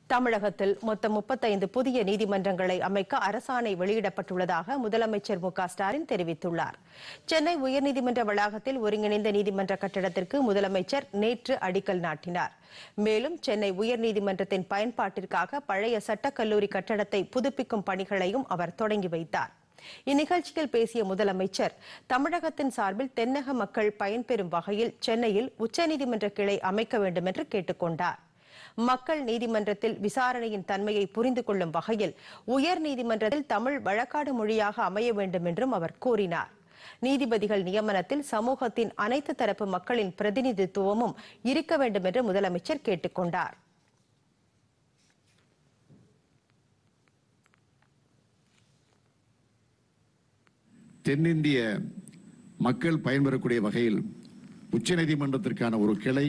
தமிழகத்தில் மொத்தம் முப்பத்தைந்து புதிய நீதிமன்றங்களை அமைக்க அரசாணை வெளியிடப்பட்டுள்ளதாக முதலமைச்சர் மு க ஸ்டாலின் தெரிவித்துள்ளார் சென்னை உயர்நீதிமன்ற வளாகத்தில் ஒருங்கிணைந்த நீதிமன்ற கட்டடத்திற்கு முதலமைச்சர் நேற்று அடிக்கல் நாட்டினார் மேலும் சென்னை உயர்நீதிமன்றத்தின் பயன்பாட்டிற்காக பழைய சட்டக்கல்லூரி கட்டடத்தை புதுப்பிக்கும் பணிகளையும் அவர் தொடங்கி வைத்தார் இந்நிகழ்ச்சியில் பேசிய முதலமைச்சர் தமிழகத்தின் சார்பில் தென்னக மக்கள் பயன்பெறும் வகையில் சென்னையில் உச்சநீதிமன்ற கிளை அமைக்க வேண்டும் என்று கேட்டுக்கொண்டார் மக்கள் நீதிமன்றத்தில் விசாரணையின் தன்மையை புரிந்து கொள்ளும் வகையில் உயர் நீதிமன்றத்தில் தமிழ் வழக்காடு மொழியாக அமைய வேண்டும் என்றும் அவர் கூறினார் நீதிபதிகள் நியமனத்தில் சமூகத்தின் அனைத்து தரப்பு மக்களின் பிரதிநிதித்துவமும் இருக்க வேண்டும் என்று முதலமைச்சர் கேட்டுக்கொண்டார் தென்னிந்திய மக்கள் பயன்பெறக்கூடிய வகையில் உச்சநீதிமன்றத்திற்கான ஒரு கிளை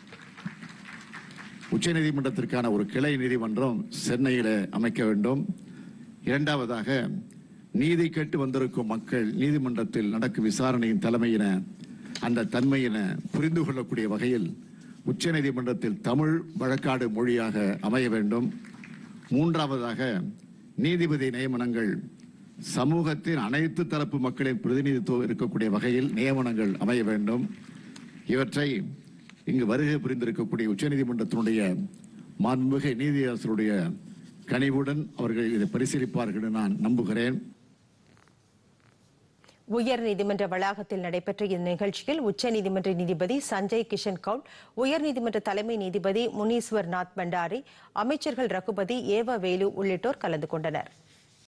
உச்சநீதிமன்றத்திற்கான ஒரு கிளை நீதிமன்றம் சென்னையில் அமைக்க வேண்டும் இரண்டாவதாக நீதி கேட்டு வந்திருக்கும் மக்கள் நீதிமன்றத்தில் நடக்கும் விசாரணையின் தலைமையின அந்த தன்மையின புரிந்து கொள்ளக்கூடிய வகையில் உச்சநீதிமன்றத்தில் தமிழ் வழக்காடு மொழியாக அமைய வேண்டும் மூன்றாவதாக நீதிபதி நியமனங்கள் சமூகத்தின் அனைத்து தரப்பு மக்களின் பிரதிநிதித்துவம் இருக்கக்கூடிய வகையில் நியமனங்கள் அமைய வேண்டும் இவற்றை இங்கு வருகை புரிந்திருக்கக்கூடிய உச்சநீதிமன்றத்தினுடைய மாண்புமிகு நீதியரசருடைய கனிவுடன் அவர்கள் இதை பரிசீலிப்பார்கள் என நான் நம்புகிறேன் உயர்நீதிமன்ற வளாகத்தில் நடைபெற்ற இந்நிகழ்ச்சியில் உச்சநீதிமன்ற நீதிபதி சஞ்சய் கிஷன் கவுல் உயர்நீதிமன்ற தலைமை நீதிபதி முனீஸ்வர் நாத் பண்டாரி அமைச்சர்கள் ரகுபதி ஏவ வேலு உள்ளிட்டோர் கலந்து கொண்டனர்